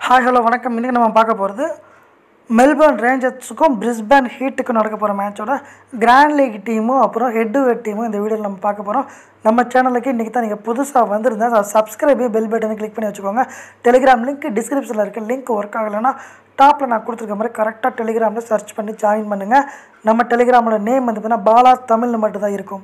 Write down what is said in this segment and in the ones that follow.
hi hello வணக்கம் இன்றைக்கி நம்ம பார்க்க போகிறது மெல்பர்ன் ரேஞ்சர்ஸுக்கும் பிரிஸ்பேன் ஹீட்டுக்கும் நடக்க போகிற மேட்சோட கிராண்ட் லீக் டீமும் அப்புறம் ஹெட் டு ஹெட் டீமும் இந்த வீடியோவில் நம்ம பார்க்க போகிறோம் நம்ம சேனலுக்கு இன்றைக்கி தான் நீங்கள் புதுசாக வந்திருந்தா சப்ஸ்கிரைபே பெல் பட்டனை கிளிக் பண்ணி வச்சுக்கோங்க டெலிகிராம் லிங்க் டிஸ்கிரிப்ஷனில் இருக்க லிங்க் ஒர்க் ஆகலைன்னா டாப்பில் நான் கொடுத்துருக்க மாதிரி கரெக்டாக டெலிகிராமில் சர்ச் பண்ணி ஜாயின் பண்ணுங்கள் நம்ம டெலிகிராமோட நேம் வந்து பார்த்தீங்கன்னா பாலா தமிழ்னு மட்டும் தான் இருக்கும்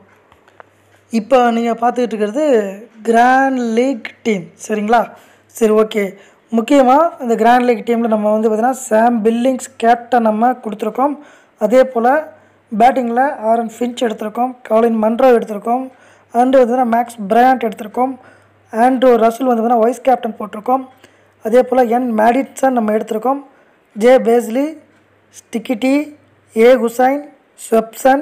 இப்போ நீங்கள் பார்த்துக்கிட்டு இருக்கிறது கிராண்ட் லீக் டீம் சரிங்களா சரி ஓகே முக்கியமாக இந்த கிராண்ட் லீக் டீமில் நம்ம வந்து பார்த்திங்கன்னா சாம் பில்லிங்ஸ் கேப்டன் நம்ம கொடுத்துருக்கோம் அதே போல் பேட்டிங்கில் ஆரன் ஃபின்ச் எடுத்திருக்கோம் காலின் மன்ரோ எடுத்திருக்கோம் அண்டு வந்து மேக்ஸ் பிரையாண்ட் எடுத்திருக்கோம் ஆண்ட்ரூ ரசூல் வந்து பார்த்தீங்கன்னா வைஸ் கேப்டன் போட்டிருக்கோம் அதே போல் என் மேடிசன் நம்ம எடுத்திருக்கோம் ஜே பேஸ்லி ஸ்டிக்கிட்டி A Hussain Swepson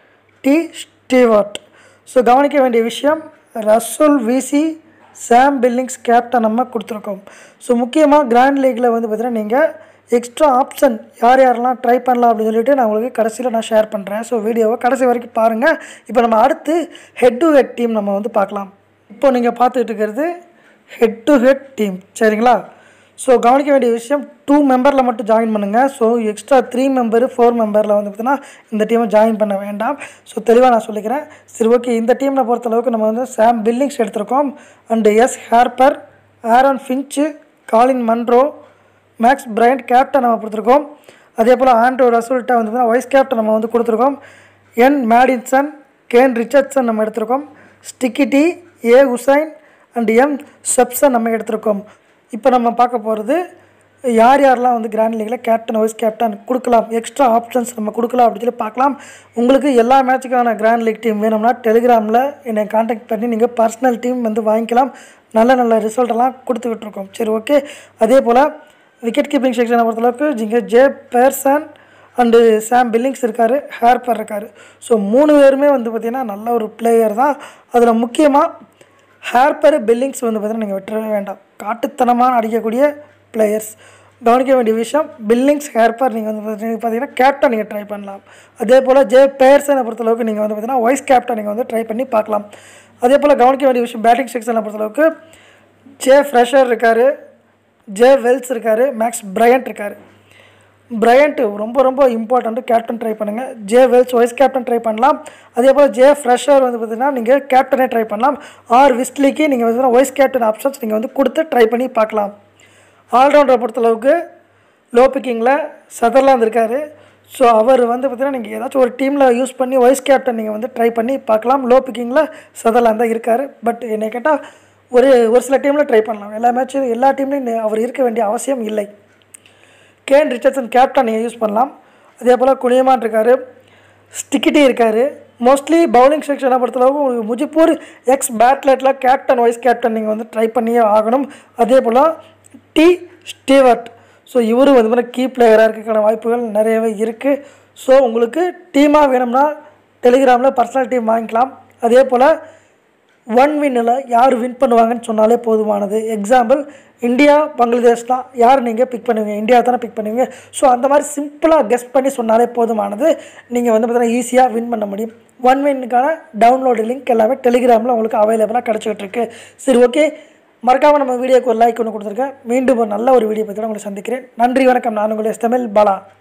D Stewart so கவனிக்க வேண்டிய விஷயம் ரசூல் விசி சாம் பில்லிங்ஸ் கேப்டன் நம்ம கொடுத்துருக்கோம் ஸோ முக்கியமாக கிராண்ட் லீக்கில் வந்து பார்த்தீங்கன்னா நீங்கள் எக்ஸ்ட்ரா ஆப்ஷன் யார் யாரெல்லாம் ட்ரை பண்ணலாம் அப்படின்னு சொல்லிட்டு நான் உங்களுக்கு கடைசியில் நான் ஷேர் பண்ணுறேன் ஸோ வீடியோவை கடைசி வரைக்கும் பாருங்கள் இப்போ நம்ம அடுத்து ஹெட் டு ஹெட் டீம் நம்ம வந்து பார்க்கலாம் இப்போ நீங்கள் பார்த்துக்கிட்டு இருக்கிறது ஹெட் டு ஹெட் டீம் சரிங்களா ஸோ கவனிக்க வேண்டிய விஷயம் டூ மெம்பரில் மட்டும் ஜாயின் பண்ணுங்கள் so extra three member four மெம்பரில் வந்து பார்த்தீங்கன்னா இந்த டீமை ஜாயின் பண்ண வேண்டாம் ஸோ தெளிவாக நான் சொல்லிக்கிறேன் சரி ஓகே இந்த டீமில் பொறுத்தளவுக்கு நம்ம வந்து சாம் பில்லிங்ஸ் எடுத்திருக்கோம் and S Harper Aaron Finch Colin Munro Max Bryant captain நம்ம கொடுத்துருக்கோம் அதே போல் ஆண்ட்ரோ ரசூல்ட்டா வந்து பார்த்தீங்கன்னா வைஸ் கேப்டன் நம்ம வந்து கொடுத்துருக்கோம் என் மேடின்சன் கேன் ரிச்சர்ட்சன் நம்ம எடுத்திருக்கோம் Steketee A Hussain and M Swepson நம்ம எடுத்திருக்கோம் இப்போ நம்ம பார்க்க போகிறது யார் யாரெல்லாம் வந்து கிராண்ட் லீக்கில் கேப்டன் வைஸ் கேப்டன் கொடுக்கலாம் எக்ஸ்ட்ரா ஆப்ஷன்ஸ் நம்ம கொடுக்கலாம் அப்படின்னு சொல்லி பார்க்கலாம் உங்களுக்கு எல்லா மேட்சுக்கான கிராண்ட் லீக் டீம் வேணும்னா டெலிகிராமில் என்னை காண்டாக்ட் பண்ணி நீங்கள் பர்சனல் டீம் வந்து வாங்கிக்கலாம் நல்ல நல்ல ரிசல்ட்டெல்லாம் கொடுத்துக்கிட்டு இருக்கோம் சரி ஓகே அதே போல் விக்கெட் கீப்பிங் செக்ஷனை பொறுத்தளவுக்கு இங்கே J Peirson and Sam Billings இருக்கார் ஹேர்பர் இருக்கார் ஸோ மூணு பேருமே வந்து பார்த்திங்கன்னா நல்ல ஒரு பிளேயர் தான் அதில் முக்கியமாக ஹேர்பர் பில்லிங்ஸ் வந்து பார்த்தீங்கன்னா நீங்கள் விட்டுறவே வேண்டாம் காட்டுத்தனமாக அடிக்கக்கூடிய பிளேயர்ஸ் கவனிக்க வேண்டிய விஷயம் பில்லிங்ஸ் ஹேர்பர் நீங்கள் வந்து பார்த்தீங்கன்னா கேப்டன் நீங்கள் ட்ரை பண்ணலாம் அதே போல் ஜே பேர்ஸனை பொறுத்தளவுக்கு நீங்கள் வந்து பார்த்தீங்கன்னா வைஸ் கேப்டன் நீங்கள் வந்து ட்ரை பண்ணி பார்க்கலாம் அதே போல் கவனிக்க வேண்டிய விஷயம் பேட்டிங் செக்ஷனை பொறுத்தளவுக்கு ஜே ஃப்ரெஷர் இருக்கார் ஜே வெல்ஸ் இருக்கார் மேக்ஸ் பிரையண்ட் இருக்கார் பிரையண்ட்டு ரொம்ப ரொம்ப இம்பார்ட்டண்ட்டு கேப்டன் ட்ரை பண்ணுங்கள் J Wells vice captain try பண்ணலாம் அதே போல் ஜே ஃப்ரெஷர் வந்து பார்த்தீங்கன்னா நீங்கள் கேப்டனே ட்ரை பண்ணலாம் ஆர் விஸ்ட்லிக்கு நீங்கள் வந்து வைஸ் கேப்டன் ஆப்ஷன்ஸ் நீங்கள் வந்து கொடுத்து ட்ரை பண்ணி பார்க்கலாம் ஆல்ரவுண்டரை பொறுத்தளவுக்கு லோ பிக்கிங்கில் சதர்லாந்து இருக்கார் ஸோ அவர் வந்து பார்த்தீங்கன்னா நீங்கள் ஏதாச்சும் ஒரு டீமில் யூஸ் பண்ணி வைஸ் கேப்டன் நீங்கள் வந்து ட்ரை பண்ணி பார்க்கலாம் லோ பிக்கிங்கில் சதர்லாந்து தான் இருக்கார் பட் என்னை கேட்டால் ஒரு ஒரு சில டீமில் ட்ரை பண்ணலாம் எல்லா மேட்சும் எல்லா டீம்லையும் அவர் இருக்க வேண்டிய அவசியம் இல்லை கேன் ரிச்சர்ட்சன் கேப்டன் நீங்கள் யூஸ் பண்ணலாம் அதே போல் குனியமான் இருக்கார் ஸ்டிக்கிட்டி இருக்கார் மோஸ்ட்லி பவுலிங் செக்ஷனை பொறுத்தளவுக்கு உங்களுக்கு முஜிப்பூர் எக்ஸ் பேட்லெட்டில் கேப்டன் வைஸ் கேப்டன் நீங்கள் வந்து ட்ரை பண்ணியே ஆகணும் அதே போல் டி ஸ்டீவர்ட் ஸோ இவரும் வந்து பார்த்தீங்கன்னா கீ பிளேயராக இருக்கிறதுக்கான வாய்ப்புகள் நிறையவே இருக்குது ஸோ உங்களுக்கு டீமாக வேணும்னா டெலிகிராமில் பர்சனல் டீம் வாங்கிக்கலாம் அதே போல் ஒன் வின்னில் யார் வின் பண்ணுவாங்கன்னு சொன்னாலே போதுமானது எக்ஸாம்பிள் இந்தியா பங்களாதேஷ் தான் யார் நீங்கள் பிக் பண்ணுவீங்க இந்தியா தானே பிக் பண்ணுவீங்க ஸோ அந்த மாதிரி சிம்பிளாக கெஸ்ட் பண்ணி சொன்னாலே போதுமானது நீங்கள் வந்து பார்த்தீங்கன்னா ஈஸியாக வின் பண்ண முடியும் ஒன் வின்னுக்கான டவுன்லோடு லிங்க் எல்லாமே டெலிகிராமில் உங்களுக்கு அவைலபிளாக கிடச்சிக்கிட்டு இருக்கு சரி ஓகே மறக்காமல் நம்ம வீடியோக்கு ஒரு லைக் ஒன்று கொடுத்துருக்கேன் மீண்டும் ஒரு நல்ல ஒரு வீடியோ பற்றி உங்களை சந்திக்கிறேன் நன்றி வணக்கம் நான் உங்களுடைய தமிழ் பாலா